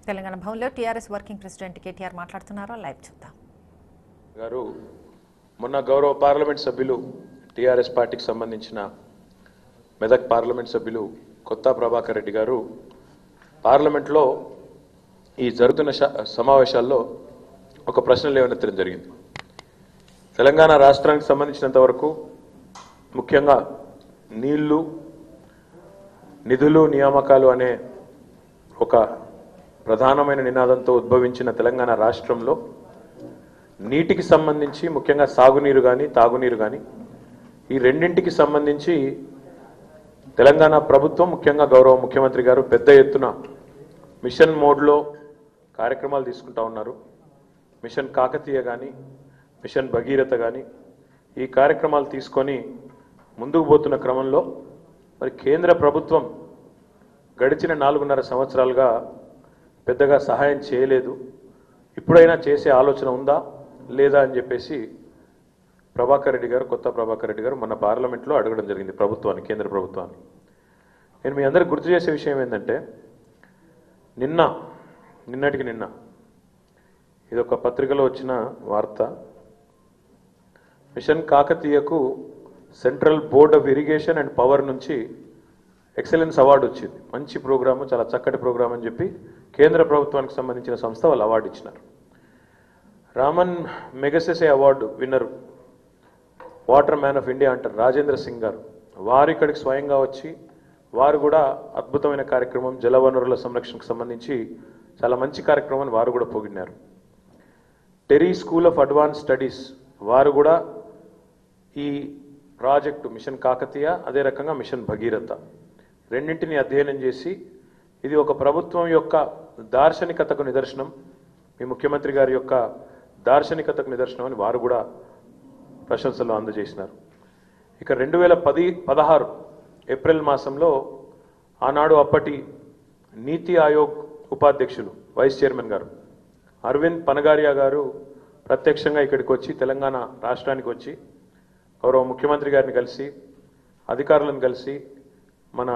తెలంగాణ భవన్లో TRS working president KTR మాట్లాడుతున్నారో live చూద్దాం గారు మొన్న గౌరవ పార్లమెంట్ సభ్యులు టీఆర్ఎస్ పార్టీకి సంబంధించిన మెదక్ పార్లమెంట్ సభ్యులు కొత్త ప్రభాకర్ రెడ్డి గారు పార్లమెంట్లో ఈ జరుగుతున్న శ- సమావేశాల్లో ఒక ప్రశ్న లేవనెత్తడం జరిగింది తెలంగాణ రాష్ట్రానికి సంబంధించినంత వరకు ముఖ్యంగా నీళ్లు నిధులు నియామకాలు అనే ఒక ప్రధానమైన నినాదంతో ఉద్భవించిన తెలంగాణ రాష్ట్రంలో నీటికి సంబంధించి ముఖ్యంగా సాగునీరు కానీ తాగునీరు కానీ ఈ రెండింటికి సంబంధించి తెలంగాణ ప్రభుత్వం ముఖ్యంగా గౌరవ ముఖ్యమంత్రి గారు పెద్ద ఎత్తున మిషన్ మోడ్లో కార్యక్రమాలు తీసుకుంటా ఉన్నారు మిషన్ కాకతీయ కానీ మిషన్ భగీరథ కానీ ఈ కార్యక్రమాలు తీసుకొని ముందుకు పోతున్న క్రమంలో మరి కేంద్ర ప్రభుత్వం గడిచిన నాలుగున్నర సంవత్సరాలుగా పెద్దగా సహాయం చేయలేదు ఇప్పుడైనా చేసే ఆలోచన ఉందా లేదా అని చెప్పేసి ప్రభాకర్ రెడ్డి గారు కొత్త ప్రభాకర్ రెడ్డి గారు మన పార్లమెంట్లో అడగడం జరిగింది ప్రభుత్వాన్ని కేంద్ర ప్రభుత్వాన్ని నేను మీ అందరికి గుర్తు చేసే విషయం ఏంటంటే నిన్న నిన్నటికి నిన్న ఇది ఒక పత్రికలో వచ్చిన వార్త మిషన్ కాకతీయకు central board of irrigation and power నుంచి ఎక్సలెన్స్ అవార్డు వచ్చింది మంచి ప్రోగ్రాము చాలా చక్కటి ప్రోగ్రామ్ అని చెప్పి కేంద్ర ప్రభుత్వానికి సంబంధించిన సంస్థ వాళ్ళు అవార్డు ఇచ్చినారు Ramon Magsaysay award winner water man of India అంటారు రాజేంద్ర సింగ్ గారు వారు ఇక్కడికి స్వయంగా వచ్చి వారు కూడా అద్భుతమైన కార్యక్రమం జలవనరుల సంరక్షణకు సంబంధించి చాలా మంచి కార్యక్రమాన్ని వారు కూడా పొగిడినారు TERI school of advance studies వారు కూడా ఈ ప్రాజెక్టు మిషన్ కాకతీయ అదే రకంగా మిషన్ భగీరథ రెండింటిని అధ్యయనం చేసి ఇది ఒక ప్రభుత్వం యొక్క దార్శనికతకు నిదర్శనం మీ ముఖ్యమంత్రి గారి యొక్క దార్శనికతకు నిదర్శనం అని వారు కూడా ప్రశంసలు అందజేసినారు ఇక రెండు వేల పది పదహారు ఏప్రిల్ మాసంలో ఆనాడు అప్పటి నీతి ఆయోగ్ ఉపాధ్యక్షులు వైస్ చైర్మన్ గారు అరవింద్ పనగారియా గారు ప్రత్యక్షంగా ఇక్కడికి వచ్చి తెలంగాణ రాష్ట్రానికి వచ్చి గౌరవ ముఖ్యమంత్రి గారిని కలిసి అధికారులను కలిసి మన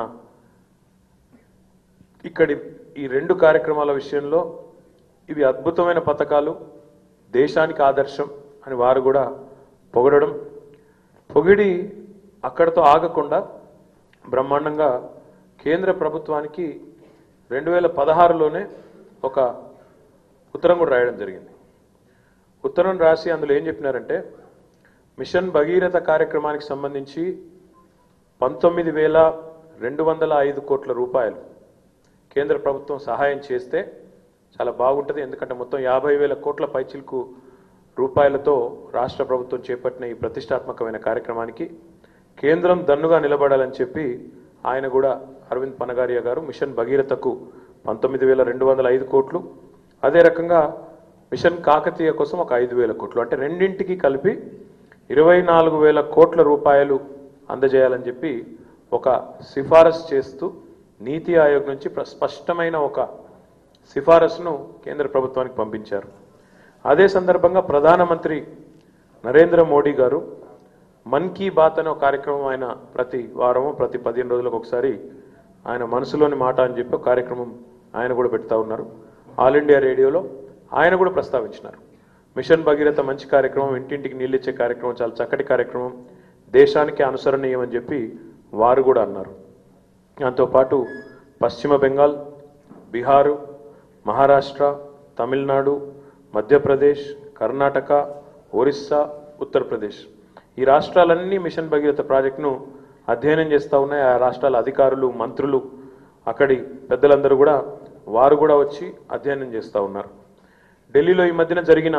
ఇక్కడి ఈ రెండు కార్యక్రమాల విషయంలో ఇవి అద్భుతమైన పథకాలు దేశానికి ఆదర్శం అని వారు కూడా పొగడడం పొగిడి అక్కడితో ఆగకుండా బ్రహ్మాండంగా కేంద్ర ప్రభుత్వానికి రెండు వేల పదహారులోనే ఒక ఉత్తరం కూడా రాయడం జరిగింది ఉత్తరం రాసి అందులో ఏం చెప్పినారంటే మిషన్ భగీరథ కార్యక్రమానికి సంబంధించి పంతొమ్మిది వేల రెండు వందల ఐదు కోట్ల రూపాయలు కేంద్ర ప్రభుత్వం సహాయం చేస్తే చాలా బాగుంటుంది ఎందుకంటే మొత్తం యాభై వేల కోట్ల పైచిలకు రూపాయలతో రాష్ట్ర ప్రభుత్వం చేపట్టిన ఈ ప్రతిష్టాత్మకమైన కార్యక్రమానికి కేంద్రం దన్నుగా నిలబడాలని చెప్పి ఆయన కూడా అరవింద్ పనగారియా గారు మిషన్ భగీరథకు పంతొమ్మిది వేల రెండు వందల ఐదు కోట్లు అదే రకంగా మిషన్ కాకతీయ కోసం ఒక ఐదు వేల కోట్లు అంటే రెండింటికి కలిపి ఇరవై నాలుగు వేల కోట్ల రూపాయలు అందజేయాలని చెప్పి ఒక సిఫారసు చేస్తూ నీతి ఆయోగ్ నుంచి ప్ర- స్పష్టమైన ఒక సిఫారసును కేంద్ర ప్రభుత్వానికి పంపించారు అదే సందర్భంగా ప్రధానమంత్రి నరేంద్ర మోడీ గారు మన్ కీ బాత్ అనే ఒక కార్యక్రమం ఆయన ప్రతి వారము ప్రతి పదిహేను రోజులకు ఒకసారి ఆయన మనసులోని మాట అని చెప్పి ఒక కార్యక్రమం ఆయన కూడా పెడతా ఉన్నారు ఆల్ ఇండియా రేడియోలో ఆయన కూడా ప్రస్తావించినారు మిషన్ భగీరథ మంచి కార్యక్రమం ఇంటింటికి నీళ్ళిచ్చే కార్యక్రమం చాలా చక్కటి కార్యక్రమం దేశానికి అనుసరణీయం అని చెప్పి వారు కూడా అన్నారు దాంతోపాటు పశ్చిమ బెంగాల్ బీహారు మహారాష్ట్ర తమిళనాడు మధ్యప్రదేశ్ కర్ణాటక ఒరిస్సా ఉత్తరప్రదేశ్ ఈ రాష్ట్రాలన్నీ మిషన్ భగీరథ ప్రాజెక్టును అధ్యయనం చేస్తూ ఉన్నాయి ఆ రాష్ట్రాల అధికారులు మంత్రులు అక్కడి పెద్దలందరూ కూడా వారు కూడా వచ్చి అధ్యయనం చేస్తూ ఉన్నారు ఢిల్లీలో ఈ మధ్యన జరిగిన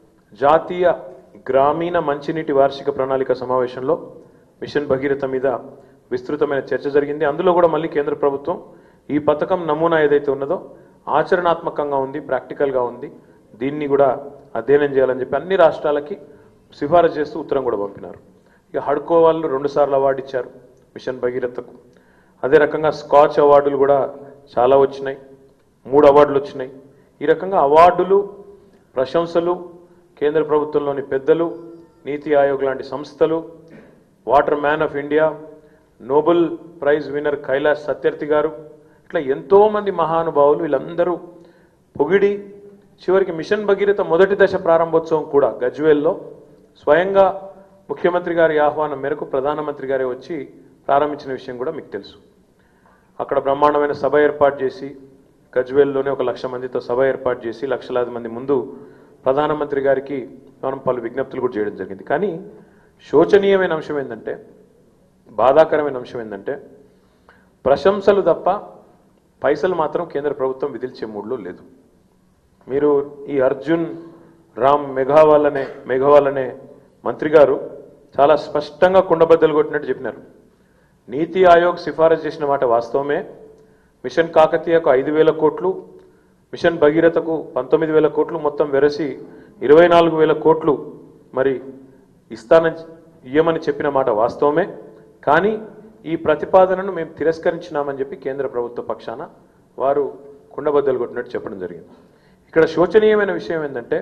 జాతీయ గ్రామీణ మంచినీటి వార్షిక ప్రణాళిక సమావేశంలో మిషన్ భగీరథ మీద విస్తృతమైన చర్చ జరిగింది అందులో కూడా మళ్ళీ కేంద్ర ప్రభుత్వం ఈ పథకం నమూనా ఏదైతే ఉన్నదో ఆచరణాత్మకంగా ఉంది ప్రాక్టికల్గా ఉంది దీన్ని కూడా అధ్యయనం చేయాలని చెప్పి అన్ని రాష్ట్రాలకి సిఫారసు చేస్తూ ఉత్తరం కూడా పంపినారు ఇక హడ్కో వాళ్ళు రెండు సార్లు అవార్డు ఇచ్చారు మిషన్ భగీరథకు అదే రకంగా స్కాచ్ అవార్డులు కూడా చాలా వచ్చినాయి మూడు అవార్డులు వచ్చినాయి ఈ రకంగా అవార్డులు ప్రశంసలు కేంద్ర ప్రభుత్వంలోని పెద్దలు నీతి ఆయోగ్ లాంటి సంస్థలు water man of India Nobel prize winner Kailash Satyarthi garu ఇట్లా ఎంతో మంది మహానుభావులు వీళ్ళందరూ పొగిడి చివరికి మిషన్ భగీరథ మొదటి దశ ప్రారంభోత్సవం కూడా గజ్వేల్లో స్వయంగా ముఖ్యమంత్రి గారి ఆహ్వానం మేరకు ప్రధానమంత్రి గారే వచ్చి ప్రారంభించిన విషయం కూడా మీకు తెలుసు అక్కడ బ్రహ్మాండమైన సభ ఏర్పాటు చేసి గజ్వేల్లోనే ఒక లక్ష మందితో సభ ఏర్పాటు చేసి లక్షలాది మంది ముందు ప్రధానమంత్రి గారికి మనం పలు విజ్ఞప్తులు కూడా చేయడం జరిగింది కానీ శోచనీయమైన అంశం ఏంటంటే బాధాకరమైన అంశం ఏంటంటే ప్రశంసలు తప్ప పైసలు మాత్రం కేంద్ర ప్రభుత్వం విధిల్చే మూడ్లో లేదు మీరు ఈ అర్జున్ రామ్ మెఘావాల్ అనే మెఘవాల్ అనే మంత్రి గారు చాలా స్పష్టంగా కుండబద్దలు కొట్టినట్టు చెప్పినారు నీతి ఆయోగ్ సిఫారసు చేసిన మాట వాస్తవమే మిషన్ కాకతీయకు ఐదు వేల కోట్లు మిషన్ భగీరథకు పంతొమ్మిది వేల కోట్లు మొత్తం వెరసి ఇరవై నాలుగు వేల కోట్లు మరి ఇస్తానని ఇయ్యమని చెప్పిన మాట వాస్తవమే కానీ ఈ ప్రతిపాదనను మేము తిరస్కరించినామని చెప్పి కేంద్ర ప్రభుత్వ పక్షాన వారు కుండబద్దలు కొట్టినట్టు చెప్పడం జరిగింది ఇక్కడ శోచనీయమైన విషయం ఏంటంటే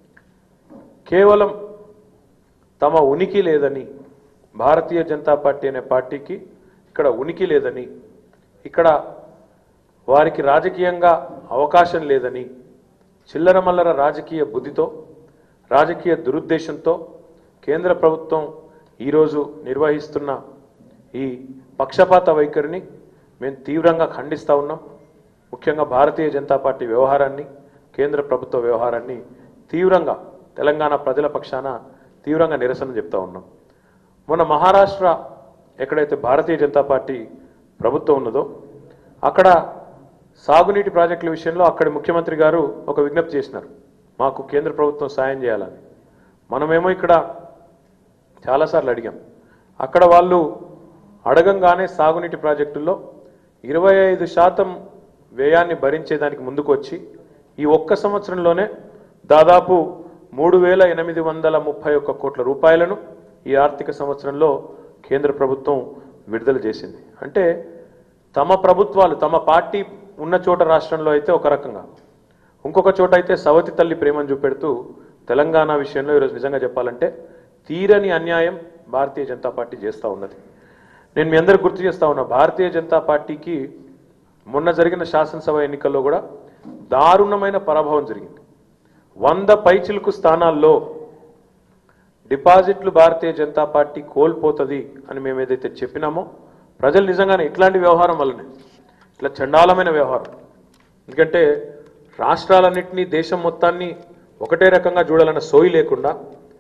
కేవలం తమ ఉనికి లేదని భారతీయ జనతా పార్టీ అనే పార్టీకి ఇక్కడ ఉనికి లేదని ఇక్కడ వారికి రాజకీయంగా అవకాశం లేదని చిల్లర మల్లర రాజకీయ బుద్ధితో రాజకీయ దురుద్దేశంతో కేంద్ర ప్రభుత్వం ఈరోజు నిర్వహిస్తున్న ఈ పక్షపాత వైఖరిని మేము తీవ్రంగా ఖండిస్తూ ఉన్నాం ముఖ్యంగా భారతీయ జనతా పార్టీ వ్యవహారాన్ని కేంద్ర ప్రభుత్వ వ్యవహారాన్ని తీవ్రంగా తెలంగాణ ప్రజల పక్షాన తీవ్రంగా నిరసన చెప్తా ఉన్నాం మొన్న మహారాష్ట్ర ఎక్కడైతే భారతీయ జనతా పార్టీ ప్రభుత్వం ఉన్నదో అక్కడ సాగునీటి ప్రాజెక్టుల విషయంలో అక్కడి ముఖ్యమంత్రి గారు ఒక విజ్ఞప్తి చేసినారు మాకు కేంద్ర ప్రభుత్వం సాయం చేయాలని మనమేమో ఇక్కడ చాలాసార్లు అడిగాం అక్కడ వాళ్ళు అడగంగానే సాగునీటి ప్రాజెక్టుల్లో ఇరవై ఐదు శాతం వ్యయాన్ని భరించేదానికి ముందుకు వచ్చి ఈ ఒక్క సంవత్సరంలోనే దాదాపు మూడు వేల ఎనిమిది వందల ముప్పై ఒక్క కోట్ల రూపాయలను ఈ ఆర్థిక సంవత్సరంలో కేంద్ర ప్రభుత్వం విడుదల చేసింది అంటే తమ ప్రభుత్వాలు తమ పార్టీ ఉన్న చోట రాష్ట్రంలో అయితే ఒక రకంగా ఇంకొక చోట అయితే సవతి తల్లి ప్రేమను చూపెడుతూ తెలంగాణ విషయంలో ఈరోజు నిజంగా చెప్పాలంటే తీరని అన్యాయం భారతీయ జనతా పార్టీ చేస్తూ ఉన్నది నేను మీ అందరికి గుర్తు చేస్తా ఉన్నా భారతీయ జనతా పార్టీకి మొన్న జరిగిన శాసనసభ ఎన్నికల్లో కూడా దారుణమైన పరాభవం జరిగింది వంద పైచిలుకు స్థానాల్లో డిపాజిట్లు భారతీయ జనతా పార్టీ కోల్పోతుంది అని మేము ఏదైతే చెప్పినామో ప్రజలు నిజంగానే ఇట్లాంటి వ్యవహారం వల్లనే ఇట్లా చండాలమైన వ్యవహారం ఎందుకంటే రాష్ట్రాలన్నింటినీ దేశం మొత్తాన్ని ఒకటే రకంగా చూడాలన్న సోయి లేకుండా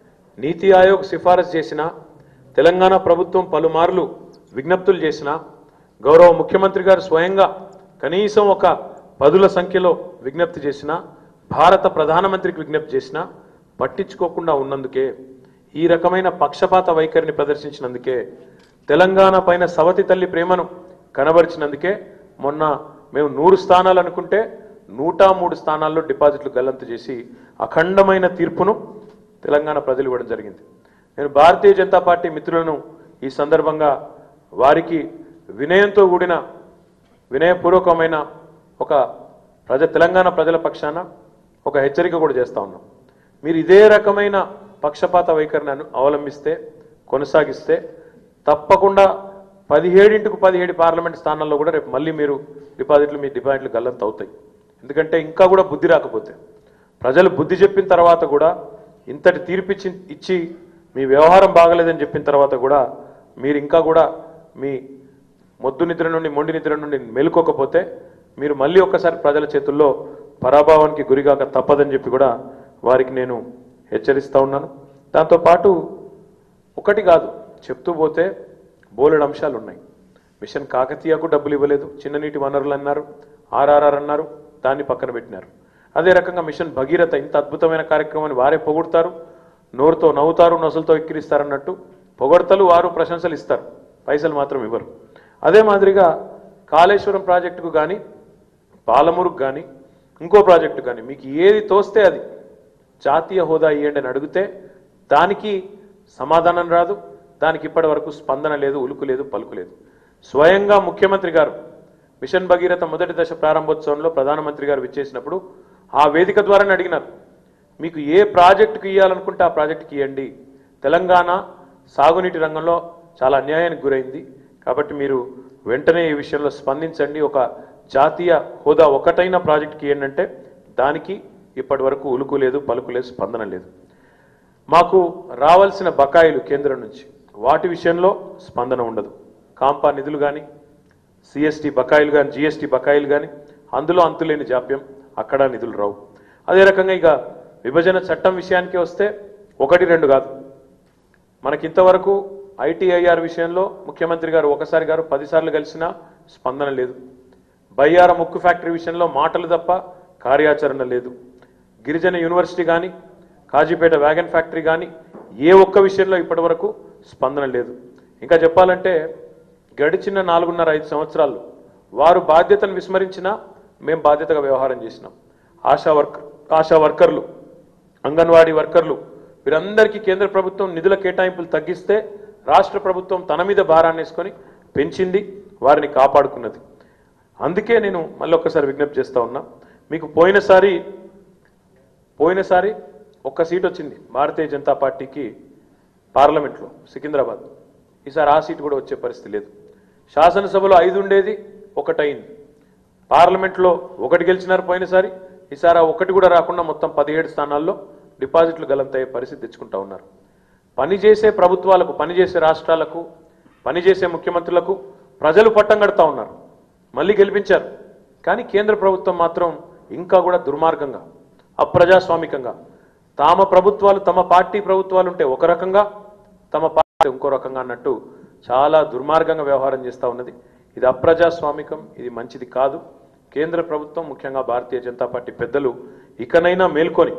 నీతి ఆయోగ్ సిఫారసు చేసిన తెలంగాణ ప్రభుత్వం పలుమార్లు విజ్ఞప్తులు చేసిన గౌరవ ముఖ్యమంత్రి గారు స్వయంగా కనీసం ఒక పదుల సంఖ్యలో విజ్ఞప్తి చేసిన భారత ప్రధానమంత్రికి విజ్ఞప్తి చేసిన పట్టించుకోకుండా ఉన్నందుకే ఈ రకమైన పక్షపాత వైఖరిని ప్రదర్శించినందుకే తెలంగాణ పైన సవతి తల్లి ప్రేమను కనబరిచినందుకే మొన్న మేము నూరు స్థానాలు అనుకుంటే నూట మూడు స్థానాల్లో డిపాజిట్లు గల్లంతు చేసి అఖండమైన తీర్పును తెలంగాణ ప్రజలు ఇవ్వడం జరిగింది నేను భారతీయ జనతా పార్టీ మిత్రులను ఈ సందర్భంగా వారికి వినయంతో కూడిన వినయపూర్వకమైన ఒక ప్రజ తెలంగాణ ప్రజల పక్షాన ఒక హెచ్చరిక కూడా చేస్తా ఉన్నాం మీరు ఇదే రకమైన పక్షపాత వైఖరిని అను- అవలంబిస్తే కొనసాగిస్తే తప్పకుండా పదిహేడింటికి పదిహేడు పార్లమెంట్ స్థానాల్లో కూడా రేపు మళ్ళీ మీరు డిపాజిట్లు మీ డిపాజిట్లు గల్లంత అవుతాయి ఎందుకంటే ఇంకా కూడా బుద్ధి రాకపోతే ప్రజలు బుద్ధి చెప్పిన తర్వాత కూడా ఇంతటి తీర్పిచ్చి ఇచ్చి మీ వ్యవహారం బాగలేదని చెప్పిన తర్వాత కూడా మీరు ఇంకా కూడా మీ మొద్దు నిద్ర నుండి మొండి నిద్ర నుండి మేలుకోకపోతే మీరు మళ్ళీ ఒక్కసారి ప్రజల చేతుల్లో పరాభవానికి గురిగాక తప్పదని చెప్పి కూడా వారికి నేను హెచ్చరిస్తా ఉన్నాను దాంతోపాటు ఒకటి కాదు చెప్తూ పోతే బోలెడు అంశాలు ఉన్నాయి మిషన్ కాకతీయకు డబ్బులు ఇవ్వలేదు చిన్ననీటి వనరులు అన్నారు ఆర్ఆర్ఆర్ అన్నారు దాన్ని పక్కన పెట్టినారు అదే రకంగా మిషన్ భగీరథ ఇంత అద్భుతమైన కార్యక్రమాన్ని వారే పొగుడతారు నోరుతో నవ్వుతారు నొసలతో ఎక్కిరిస్తారన్నట్టు పొగడతలు వారు ప్రశంసలు ఇస్తారు పైసలు మాత్రం ఇవ్వరు అదే మాదిరిగా కాళేశ్వరం ప్రాజెక్టుకు కానీ పాలమూరుకు కానీ ఇంకో ప్రాజెక్టు కానీ మీకు ఏది తోస్తే అది జాతీయ హోదా ఇవ్వండి అని అడిగితే దానికి సమాధానం రాదు దానికి ఇప్పటి వరకు స్పందన లేదు ఉలుకు లేదు పలుకు లేదు స్వయంగా ముఖ్యమంత్రి గారు మిషన్ భగీరథ మొదటి దశ ప్రారంభోత్సవంలో ప్రధానమంత్రి గారు విచ్చేసినప్పుడు ఆ వేదిక ద్వారానే అడిగినారు మీకు ఏ ప్రాజెక్టుకి ఇవ్వాలనుకుంటే ఆ ప్రాజెక్టుకి ఇవ్వండి తెలంగాణ సాగునీటి రంగంలో చాలా అన్యాయానికి గురైంది కాబట్టి మీరు వెంటనే ఈ విషయంలో స్పందించండి ఒక జాతీయ హోదా ఒకటైన ప్రాజెక్టుకి ఏంటంటే దానికి ఇప్పటి వరకు ఉలుకు లేదు పలుకు లేదు స్పందన లేదు మాకు రావాల్సిన బకాయిలు కేంద్రం నుంచి వాటి విషయంలో స్పందన ఉండదు కాంపా నిధులు కానీ సిఎస్టీ బకాయిలు కానీ జిఎస్టీ బకాయిలు కానీ అందులో అంతులేని జాప్యం అక్కడ నిధులు రావు అదే రకంగా ఇక విభజన చట్టం విషయానికి వస్తే ఒకటి రెండు కాదు మనకి ఇంతవరకు ఐటీఐఆర్ విషయంలో ముఖ్యమంత్రి గారు ఒకసారి గారు పదిసార్లు కలిసినా స్పందన లేదు బయ్యార ముక్కు ఫ్యాక్టరీ విషయంలో మాటలు తప్ప కార్యాచరణ లేదు గిరిజన యూనివర్సిటీ కానీ కాజీపేట వ్యాగన్ ఫ్యాక్టరీ కానీ ఏ ఒక్క విషయంలో ఇప్పటివరకు స్పందన లేదు ఇంకా చెప్పాలంటే గడిచిన నాలుగున్నర ఐదు సంవత్సరాలు వారు బాధ్యతను విస్మరించినా మేము బాధ్యతగా వ్యవహారం చేసినాం ఆశా వర్క్ ఆశా వర్కర్లు అంగన్వాడీ వర్కర్లు వీరందరికీ కేంద్ర ప్రభుత్వం నిధుల కేటాయింపులు తగ్గిస్తే రాష్ట్ర ప్రభుత్వం తన మీద భారాన్ని వేసుకొని పెంచింది వారిని కాపాడుకున్నది అందుకే నేను మళ్ళీ ఒక్కసారి విజ్ఞప్తి చేస్తా ఉన్నా మీకు పోయినసారి పోయినసారి ఒక్క సీట్ వచ్చింది భారతీయ జనతా పార్టీకి పార్లమెంట్లో సికింద్రాబాద్ ఈసారి ఆ సీటు కూడా వచ్చే పరిస్థితి లేదు శాసనసభలో ఐదు ఉండేది ఒకటైంది పార్లమెంట్లో ఒకటి గెలిచినారు పోయినసారి ఈసారి ఆ ఒకటి కూడా రాకుండా మొత్తం పదిహేడు స్థానాల్లో డిపాజిట్లు గలంతయ్యే పరిస్థితి తెచ్చుకుంటా ఉన్నారు పనిచేసే ప్రభుత్వాలకు పనిచేసే రాష్ట్రాలకు పనిచేసే ముఖ్యమంత్రులకు ప్రజలు పట్టం కడతా ఉన్నారు మళ్ళీ గెలిపించారు కానీ కేంద్ర ప్రభుత్వం మాత్రం ఇంకా కూడా దుర్మార్గంగా అప్రజాస్వామికంగా తమ ప్రభుత్వాలు తమ పార్టీ ప్రభుత్వాలు ఉంటే ఒక రకంగా తమ పార్టీ ఇంకో రకంగా అన్నట్టు చాలా దుర్మార్గంగా వ్యవహారం చేస్తూ ఉన్నది ఇది అప్రజాస్వామికం ఇది మంచిది కాదు కేంద్ర ప్రభుత్వం ముఖ్యంగా భారతీయ జనతా పార్టీ పెద్దలు ఇకనైనా మేల్కొని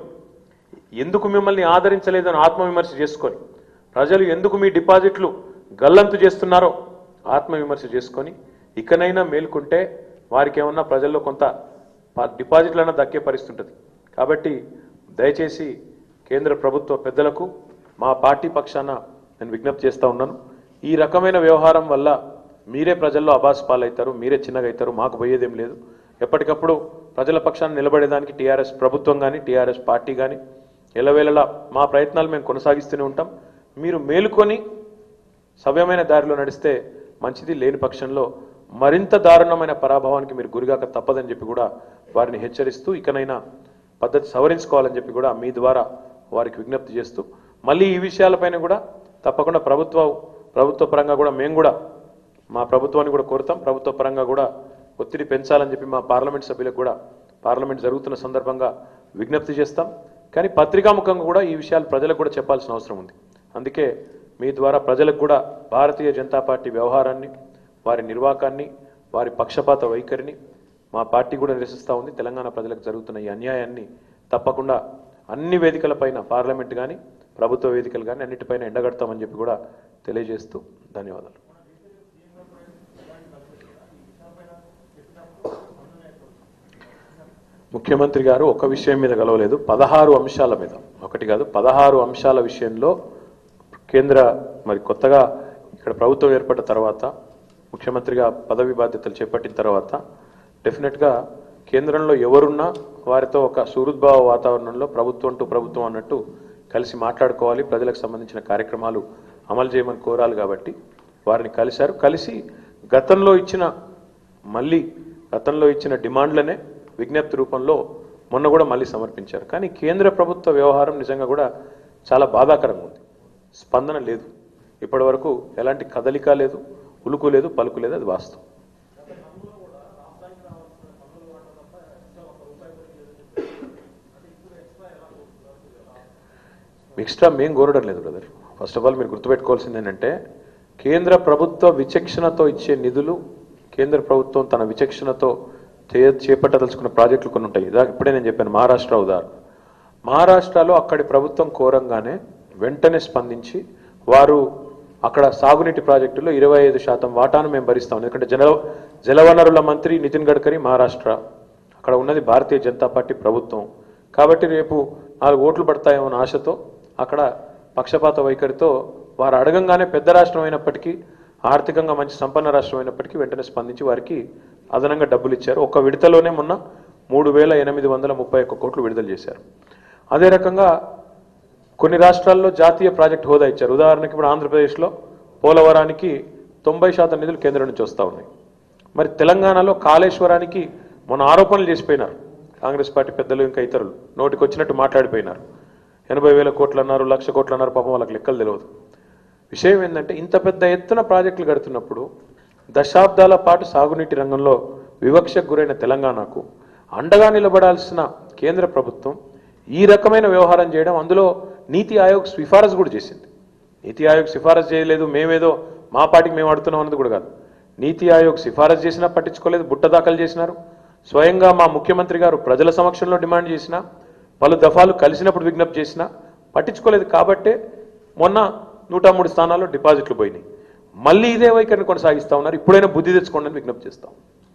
ఎందుకు మిమ్మల్ని ఆదరించలేదని ఆత్మవిమర్శ చేసుకొని ప్రజలు ఎందుకు మీ డిపాజిట్లు గల్లంతు చేస్తున్నారో ఆత్మవిమర్శ చేసుకొని ఇకనైనా మేల్కొంటే వారికి ఏమన్నా ప్రజల్లో కొంత ప- డిపాజిట్లన్నా దక్కే పరిస్థితి ఉంటుంది కాబట్టి దయచేసి కేంద్ర ప్రభుత్వ పెద్దలకు మా పార్టీ పక్షాన నేను విజ్ఞప్తి చేస్తా ఉన్నాను ఈ రకమైన వ్యవహారం వల్ల మీరే ప్రజల్లో అబాస్ పాలవుతారు మీరే చిన్నగా అవుతారు మాకు పోయేదేం లేదు ఎప్పటికప్పుడు ప్రజల పక్షాన నిలబడేదానికి టీఆర్ఎస్ ప్రభుత్వం కానీ టీఆర్ఎస్ పార్టీ కానీ ఎలవేళలా మా ప్రయత్నాలు మేము కొనసాగిస్తూనే ఉంటాం మీరు మేలుకొని సవ్యమైన దారిలో నడిస్తే మంచిది లేని పక్షంలో మరింత దారుణమైన పరాభవానికి మీరు గురిగాక తప్పదని చెప్పి కూడా వారిని హెచ్చరిస్తూ ఇకనైనా పద్ధతి సవరించుకోవాలని చెప్పి కూడా మీ ద్వారా వారికి విజ్ఞప్తి చేస్తూ మళ్ళీ ఈ విషయాలపైన కూడా తప్పకుండా ప్రభుత్వ ప్రభుత్వ పరంగా కూడా మేము కూడా మా ప్రభుత్వాన్ని కూడా కోరుతాం ప్రభుత్వ పరంగా కూడా ఒత్తిడి పెంచాలని చెప్పి మా పార్లమెంట్ సభ్యులకు కూడా పార్లమెంట్ జరుగుతున్న సందర్భంగా విజ్ఞప్తి చేస్తాం కానీ పత్రికాముఖంగా కూడా ఈ విషయాలు ప్రజలకు కూడా చెప్పాల్సిన అవసరం ఉంది అందుకే మీ ద్వారా ప్రజలకు కూడా భారతీయ జనతా పార్టీ వ్యవహారాన్ని వారి నిర్వాకాన్ని వారి పక్షపాత వైఖరిని మా పార్టీ కూడా నిరసిస్తూ ఉంది తెలంగాణ ప్రజలకు జరుగుతున్న ఈ అన్యాయాన్ని తప్పకుండా అన్ని వేదికలపైన పార్లమెంట్ కానీ ప్రభుత్వ వేదికలు కానీ అన్నిటిపైన ఎండగడతామని చెప్పి కూడా తెలియజేస్తూ ధన్యవాదాలు ముఖ్యమంత్రి గారు ఒక విషయం మీద గలవలేదు పదహారు అంశాల మీద ఒకటి కాదు పదహారు అంశాల విషయంలో కేంద్ర మరి కొత్తగా ఇక్కడ ప్రభుత్వం ఏర్పడ్డ తర్వాత ముఖ్యమంత్రిగా పదవి బాధ్యతలు చేపట్టిన తర్వాత డెఫినెట్గా కేంద్రంలో ఎవరున్నా వారితో ఒక సుహృద్భావ వాతావరణంలో ప్రభుత్వం టు ప్రభుత్వం అన్నట్టు కలిసి మాట్లాడుకోవాలి ప్రజలకు సంబంధించిన కార్యక్రమాలు అమలు చేయమని కోరాలి కాబట్టి వారిని కలిశారు కలిసి గతంలో ఇచ్చిన మళ్ళీ గతంలో ఇచ్చిన డిమాండ్లనే విజ్ఞప్తి రూపంలో మొన్న కూడా మళ్ళీ సమర్పించారు కానీ కేంద్ర ప్రభుత్వ వ్యవహారం నిజంగా కూడా చాలా బాధాకరంగా ఉంది స్పందన లేదు ఇప్పటి వరకు ఎలాంటి కదలిక లేదు ఉలుకు లేదు పలుకు లేదు అది వాస్తవం ఎక్స్ట్రా మేం కోరడం లేదు బ్రదర్ ఫస్ట్ ఆఫ్ ఆల్ మీరు గుర్తుపెట్టుకోవాల్సింది ఏంటంటే కేంద్ర ప్రభుత్వ విచక్షణతో ఇచ్చే నిధులు కేంద్ర ప్రభుత్వం తన విచక్షణతో చే- చేపట్టదలుచుకున్న ప్రాజెక్టులు కొన్ని ఉంటాయి ఇదా ఇప్పుడే నేను చెప్పాను మహారాష్ట్ర ఉదాహరణ మహారాష్ట్రలో అక్కడి ప్రభుత్వం కోరంగానే వెంటనే స్పందించి వారు అక్కడ సాగునీటి ప్రాజెక్టులో ఇరవై ఐదు శాతం వాటాను మేము భరిస్తాం ఎందుకంటే జల జలవనరుల మంత్రి నితిన్ గడ్కరీ మహారాష్ట్ర అక్కడ ఉన్నది భారతీయ జనతా పార్టీ ప్రభుత్వం కాబట్టి రేపు నాలుగు ఓట్లు పడతాయేమో అన్న ఆశతో అక్కడ పక్షపాత వైఖరితో వారు అడగంగానే పెద్ద రాష్ట్రం అయినప్పటికీ ఆర్థికంగా మంచి సంపన్న రాష్ట్రం అయినప్పటికీ వెంటనే స్పందించి వారికి అదనంగా డబ్బులు ఇచ్చారు ఒక విడతలోనే మొన్న మూడు వేల ఎనిమిది వందల ముప్పై ఒక్క కోట్లు విడుదల చేశారు అదే రకంగా కొన్ని రాష్ట్రాల్లో జాతీయ ప్రాజెక్ట్ హోదా ఇచ్చారు ఉదాహరణకి ఇప్పుడు ఆంధ్రప్రదేశ్లో పోలవరానికి తొంభై శాతం నిధులు కేంద్రం నుంచి వస్తూ ఉన్నాయి మరి తెలంగాణలో కాళేశ్వరానికి మన ఆరోపణలు చేసిపోయినారు కాంగ్రెస్ పార్టీ పెద్దలు ఇంకా ఇతరులు నోటికి వచ్చినట్టు మాట్లాడిపోయినారు ఎనభై వేల కోట్లు అన్నారు లక్ష కోట్లు అన్నారు పాపం వాళ్ళకి లెక్కలు తెలియదు విషయం ఏంటంటే ఇంత పెద్ద ఎత్తున ప్రాజెక్టులు కడుతున్నప్పుడు దశాబ్దాల పాటు సాగునీటి రంగంలో వివక్షకు గురైన తెలంగాణకు అండగా నిలబడాల్సిన కేంద్ర ప్రభుత్వం ఈ రకమైన వ్యవహారం చేయడం అందులో నీతి ఆయోగ్ సిఫారసు కూడా చేసింది నీతి ఆయోగ్ సిఫారసు చేయలేదు మేమేదో మా పార్టీకి మేము అడుగుతున్నాం అన్నది కూడా కాదు నీతి ఆయోగ్ సిఫారసు చేసినా పట్టించుకోలేదు బుట్ట దాఖలు చేసినారు స్వయంగా మా ముఖ్యమంత్రి గారు ప్రజల సమక్షంలో డిమాండ్ చేసినా పలు దఫాలు కలిసినప్పుడు విజ్ఞప్తి చేసినా పట్టించుకోలేదు కాబట్టే మొన్న నూట మూడు స్థానాల్లో డిపాజిట్లు పోయినాయి మళ్ళీ ఇదే వైఖరిని కొనసాగిస్తా ఉన్నారు ఇప్పుడైనా బుద్ధి తెచ్చుకోండి అని విజ్ఞప్తి చేస్తాం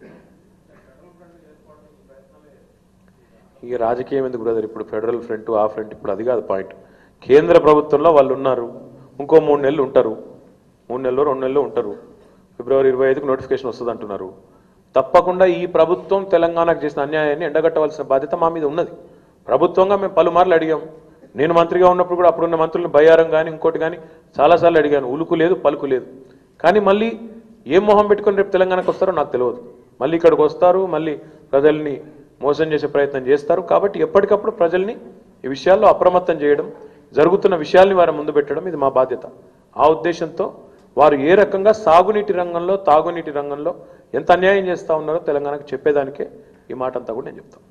ఇక రాజకీయం ఎందుకు బ్రదర్ ఇప్పుడు ఫెడరల్ ఫ్రంట్ ఆ ఫ్రంట్ ఇప్పుడు అది కాదు పాయింట్ కేంద్ర ప్రభుత్వంలో వాళ్ళు ఉన్నారు ఇంకో మూడు నెలలు ఉంటారు మూడు నెలలు రెండు నెలలు ఉంటారు ఫిబ్రవరి ఇరవై ఐదుకు నోటిఫికేషన్ వస్తుంది అంటున్నారు తప్పకుండా ఈ ప్రభుత్వం తెలంగాణకు చేసిన అన్యాయాన్ని ఎండగట్టవలసిన బాధ్యత మా మీద ఉన్నది ప్రభుత్వంగా మేము పలుమార్లు అడిగాం నేను మంత్రిగా ఉన్నప్పుడు కూడా అప్పుడున్న మంత్రులను బయ్యారం కానీ ఇంకోటి కానీ చాలాసార్లు అడిగాను ఉలుకు లేదు పలుకు లేదు కానీ మళ్ళీ ఏం మొహం పెట్టుకొని రేపు తెలంగాణకు వస్తారో నాకు తెలియదు మళ్ళీ ఇక్కడికి వస్తారు మళ్ళీ ప్రజల్ని మోసం చేసే ప్రయత్నం చేస్తారు కాబట్టి ఎప్పటికప్పుడు ప్రజల్ని ఈ విషయాల్లో అప్రమత్తం చేయడం జరుగుతున్న విషయాల్ని వారి ముందు పెట్టడం ఇది మా బాధ్యత ఆ ఉద్దేశంతో వారు ఏ రకంగా సాగునీటి రంగంలో తాగునీటి రంగంలో ఎంత అన్యాయం చేస్తా ఉన్నారో తెలంగాణకు చెప్పేదానికే ఈ మాట అంతా కూడా నేను చెప్తాను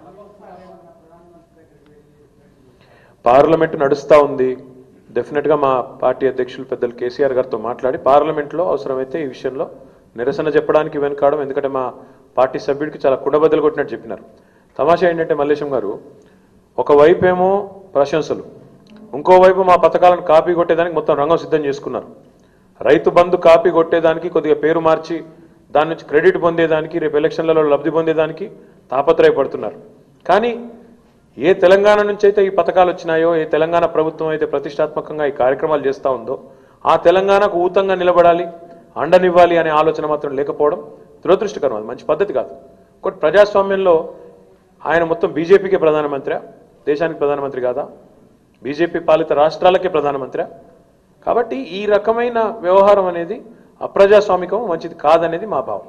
పార్లమెంట్ నడుస్తూ ఉంది డెఫినెట్గా మా పార్టీ అధ్యక్షులు పెద్దలు కేసీఆర్ గారితో మాట్లాడి పార్లమెంట్లో అవసరమైతే ఈ విషయంలో నిరసన చెప్పడానికి వెనుకాడడం ఎందుకంటే మా పార్టీ సభ్యుడికి చాలా కుండబద్దలు కొట్టినట్టు చెప్పినారు తమాషా ఏంటంటే మల్లేశం గారు ఒకవైపు ఏమో ప్రశంసలు ఇంకోవైపు మా పథకాలను కాపీ కొట్టేదానికి మొత్తం రంగం సిద్ధం చేసుకున్నారు రైతు బంధు కాపీ కొట్టేదానికి కొద్దిగా పేరు మార్చి దాని నుంచి క్రెడిట్ పొందేదానికి రేపు ఎలక్షన్లలో లబ్ధి పొందేదానికి తాపత్రయపడుతున్నారు కానీ ఏ తెలంగాణ నుంచి అయితే ఈ పథకాలు వచ్చినాయో ఏ తెలంగాణ ప్రభుత్వం అయితే ప్రతిష్టాత్మకంగా ఈ కార్యక్రమాలు చేస్తూ ఉందో ఆ తెలంగాణకు ఊతంగా నిలబడాలి అండనివ్వాలి అనే ఆలోచన మాత్రం లేకపోవడం దురదృష్టకరం అది మంచి పద్ధతి కాదు ఒకటి ప్రజాస్వామ్యంలో ఆయన మొత్తం బీజేపీకే ప్రధానమంత్రి దేశానికి ప్రధానమంత్రి కాదా బీజేపీ పాలిత రాష్ట్రాలకే ప్రధానమంత్రి కాబట్టి ఈ రకమైన వ్యవహారం అనేది అప్రజాస్వామికం మంచిది కాదనేది మా భావం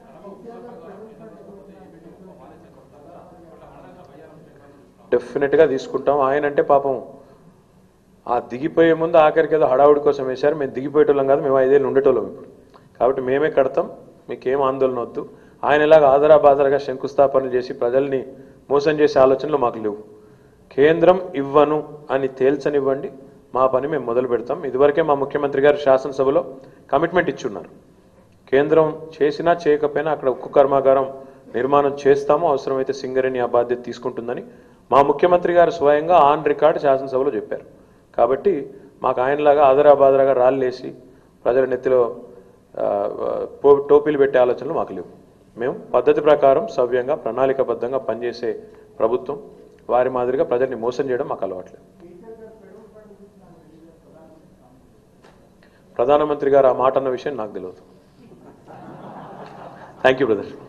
డెఫినెట్గా తీసుకుంటాం ఆయన అంటే పాపం ఆ దిగిపోయే ముందు ఆఖరికి ఏదో హడావుడి కోసం వేశారు మేము దిగిపోయేటోళ్ళం కాదు మేము ఐదేళ్ళు ఉండేటోళ్ళం ఇప్పుడు కాబట్టి మేమే కడతాం మీకేం ఆందోళన వద్దు ఆయన ఇలాగ ఆదరా బాదరగా శంకుస్థాపనలు చేసి ప్రజల్ని మోసం చేసే ఆలోచనలు మాకు లేవు కేంద్రం ఇవ్వను అని తేల్చనివ్వండి మా పని మేము మొదలు పెడతాం ఇదివరకే మా ముఖ్యమంత్రి గారు శాసనసభలో కమిట్మెంట్ ఇచ్చున్నారు కేంద్రం చేసినా చేయకపోయినా అక్కడ ఉక్కు కర్మాగారం నిర్మాణం చేస్తాము అవసరమైతే సింగరేణి ఆ బాధ్యత తీసుకుంటుందని మా ముఖ్యమంత్రి గారు స్వయంగా ఆన్ రికార్డ్ శాసనసభలో చెప్పారు కాబట్టి మాకు ఆయనలాగా ఆదరా బాదరాగా రాళ్ళేసి ప్రజల నెత్తిలో ఆ, పో- టోపీలు పెట్టే ఆలోచనలు మాకు లేవు మేము పద్ధతి ప్రకారం సవ్యంగా ప్రణాళికబద్ధంగా పనిచేసే ప్రభుత్వం వారి మాదిరిగా ప్రజల్ని మోసం చేయడం మాకు అలవాట్లేదు ప్రధానమంత్రి గారు ఆ మాట అన్న విషయం నాకు తెలియదు థ్యాంక్ యూ బ్రదర్